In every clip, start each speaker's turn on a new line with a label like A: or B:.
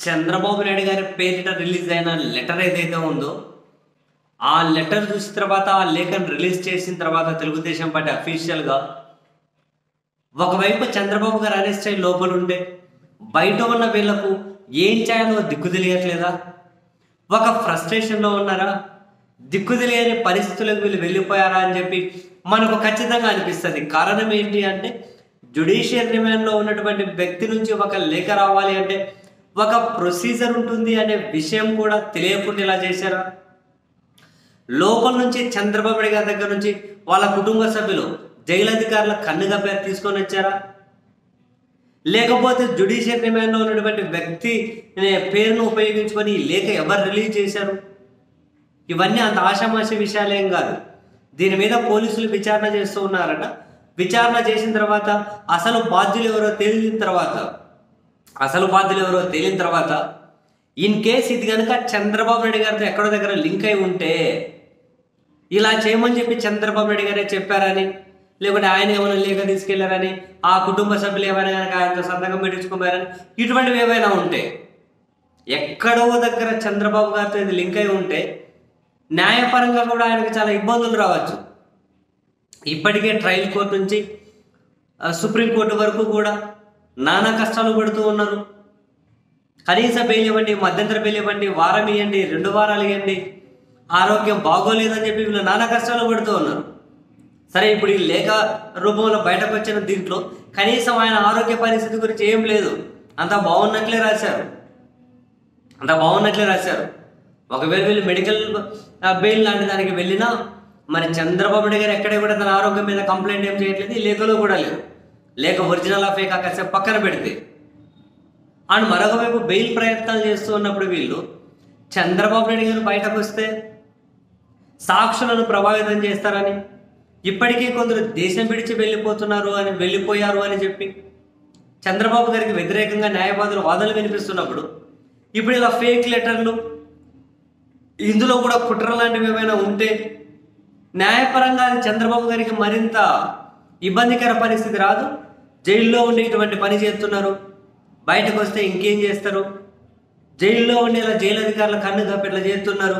A: చంద్రబాబు నాయుడు గారి పేరిట రిలీజ్ అయిన లెటర్ ఏదైతే ఉందో ఆ లెటర్ చూసిన తర్వాత ఆ లేఖను రిలీజ్ చేసిన తర్వాత తెలుగుదేశం పార్టీ అఫీషియల్గా ఒకవైపు చంద్రబాబు గారు అరెస్ట్ అయ్యి లోపల ఉండే బయట ఉన్న వీళ్లకు ఏం చేయాలో దిక్కు తెలియట్లేదా ఒక ఫ్రస్ట్రేషన్లో ఉన్నారా దిక్కు తెలియని పరిస్థితులకు వీళ్ళు వెళ్ళిపోయారా అని చెప్పి మనకు ఖచ్చితంగా అనిపిస్తుంది కారణం ఏంటి అంటే జుడిషియల్ రిమాండ్లో ఉన్నటువంటి వ్యక్తి నుంచి ఒక లేఖ రావాలి అంటే ఒక ప్రొసీజర్ ఉంటుంది అనే విషయం కూడా తెలియకుండా ఇలా చేశారా లోపల నుంచి చంద్రబాబు నాయుడు గారి దగ్గర నుంచి వాళ్ళ కుటుంబ సభ్యులు జైలు అధికారుల కన్నుగా పేరు తీసుకొని వచ్చారా లేకపోతే జుడిషియల్ రిమాండ్లో ఉన్నటువంటి వ్యక్తి అనే పేరును ఉపయోగించుకొని ఈ లేఖ ఎవరు రిలీజ్ చేశారు ఇవన్నీ అంత ఆషామాషి విషయాలేం కాదు దీని మీద పోలీసులు విచారణ చేస్తూ ఉన్నారట విచారణ చేసిన తర్వాత అసలు బాధ్యులు ఎవరో తేలిన తర్వాత అసలు బాధ్యులు ఎవరో తేలిన తర్వాత ఇన్ కేస్ ఇది కనుక చంద్రబాబు నాయుడు గారితో ఎక్కడో దగ్గర లింక్ అయి ఉంటే ఇలా చేయమని చెప్పి చంద్రబాబు నాయుడు గారే చెప్పారని లేకుంటే ఆయన ఏమైనా లేఖ తీసుకెళ్లారని ఆ కుటుంబ సభ్యులు ఏమైనా కనుక ఆయనతో సంతకం పెట్టించుకోమారని ఇటువంటివి ఏవైనా ఉంటే ఎక్కడో దగ్గర చంద్రబాబు గారితో ఇది లింక్ అయి ఉంటే న్యాయపరంగా కూడా ఆయనకు చాలా ఇబ్బందులు రావచ్చు ఇప్పటికే ట్రయల్ కోర్టు నుంచి ఆ, సుప్రీంకోర్టు వరకు కూడా నానా కష్టాలు పడుతూ ఉన్నారు కనీస బెయిల్ ఇవ్వండి మధ్యంతర బెయిల్ ఇవ్వండి వారం ఇవ్వండి రెండు వారాలు ఇవ్వండి ఆరోగ్యం బాగోలేదని చెప్పి వీళ్ళు నానా కష్టాలు పడుతూ ఉన్నారు సరే ఇప్పుడు ఈ లేఖ రూపంలో బయటకు వచ్చిన దీంట్లో కనీసం ఆయన ఆరోగ్య పరిస్థితి గురించి ఏం లేదు అంతా బాగున్నట్లే రాశారు అంతా బాగున్నట్లే రాశారు ఒకవేళ వీళ్ళు మెడికల్ బెయిల్ లాంటి దానికి వెళ్ళినా మరి చంద్రబాబు నాయుడు గారు ఎక్కడ కూడా తన ఆరోగ్యం మీద కంప్లైంట్ ఏం చేయట్లేదు ఈ లేఖలో కూడా లేదు లేఖ ఒరిజినల్ ఆ ఫేక్ కాసేపు పక్కన పెడితే అండ్ మరొక వైపు బెయిల్ ప్రయత్నాలు చేస్తూ ఉన్నప్పుడు వీళ్ళు చంద్రబాబు నాయుడు గారు బయటకు వస్తే సాక్షులను ప్రభావితం చేస్తారని ఇప్పటికే కొందరు దేశం విడిచి వెళ్ళిపోతున్నారు అని వెళ్ళిపోయారు అని చెప్పి చంద్రబాబు గారికి వ్యతిరేకంగా న్యాయవాదులు వాదనలు వినిపిస్తున్నప్పుడు ఇప్పుడు ఇలా ఫేక్ లెటర్లు ఇందులో కూడా కుట్ర లాంటివి ఏమైనా ఉంటే న్యాయపరంగా అది చంద్రబాబు గారికి మరింత ఇబ్బందికర పరిస్థితి రాదు జైల్లో ఉండి ఇటువంటి పని చేస్తున్నారు బయటకు వస్తే ఇంకేం చేస్తారు జైల్లో ఉండి ఇలా జైలు అధికారుల కన్ను కప్పి ఇట్లా చేస్తున్నారు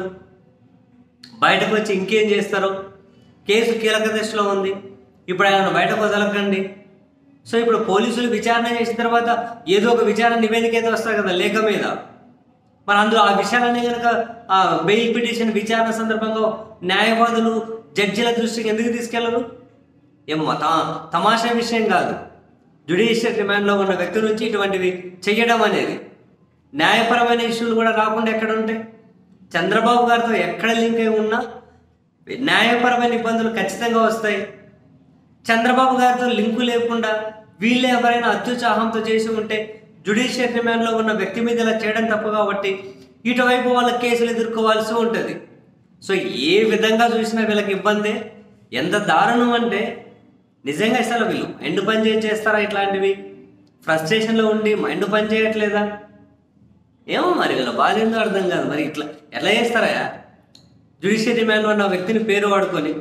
A: బయటకు వచ్చి ఇంకేం చేస్తారు కేసు కీలక దశలో ఉంది ఇప్పుడు ఆయన బయటకు వదలకండి సో ఇప్పుడు పోలీసులు విచారణ చేసిన తర్వాత ఏదో ఒక విచారణ నివేదిక అయితే వస్తుంది కదా లేఖ మీద మరి అందులో ఆ విషయాలన్నీ కనుక ఆ బెయిల్ పిటిషన్ విచారణ సందర్భంగా న్యాయవాదులు జడ్జిల దృష్టికి ఎందుకు తీసుకెళ్లరు ఏం తా తమాషా విషయం కాదు జ్యుడిషియల్ రిమాండ్లో ఉన్న వ్యక్తి నుంచి ఇటువంటివి చెయ్యడం అనేది న్యాయపరమైన ఇష్యూలు కూడా రాకుండా ఎక్కడ ఉంటాయి చంద్రబాబు గారితో ఎక్కడ లింక్ అయి ఉన్నా న్యాయపరమైన ఇబ్బందులు ఖచ్చితంగా వస్తాయి చంద్రబాబు గారితో లింకు లేకుండా వీళ్ళే ఎవరైనా అత్యుత్సాహంతో చేసి ఉంటే జ్యుడిషియల్ రిమాండ్లో ఉన్న వ్యక్తి మీద ఇలా చేయడం తప్పు కాబట్టి ఇటువైపు వాళ్ళ కేసులు ఎదుర్కోవాల్సి ఉంటుంది సో ఏ విధంగా చూసినా వీళ్ళకి ఇబ్బందే ఎంత దారుణం అంటే నిజంగా అసలు వీళ్ళు మైండ్ పని చేసి చేస్తారా ఇట్లాంటివి ఫ్రస్ట్రేషన్లో ఉండి మైండ్ పని చేయట్లేదా ఏమో మరి వీళ్ళ బాధ ఏందో అర్థం కాదు మరి ఇట్లా ఎట్లా చేస్తారా జ్యుడిషియల్ రిమాండ్లో ఉన్న వ్యక్తిని పేరు వాడుకొని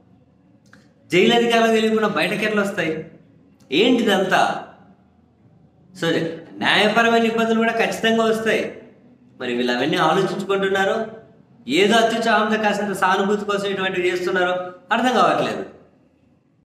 A: జైలు అధికారులు తెలియకుండా బయటకి ఎట్లా వస్తాయి ఏంటిదంతా సో న్యాయపరమైన ఇబ్బందులు కూడా ఖచ్చితంగా వస్తాయి మరి వీళ్ళు అవన్నీ ఆలోచించుకుంటున్నారో ఏదో అత్యుత్సాహంతో కాసింత సానుభూతి కోసం ఇటువంటివి చేస్తున్నారో అర్థం కావట్లేదు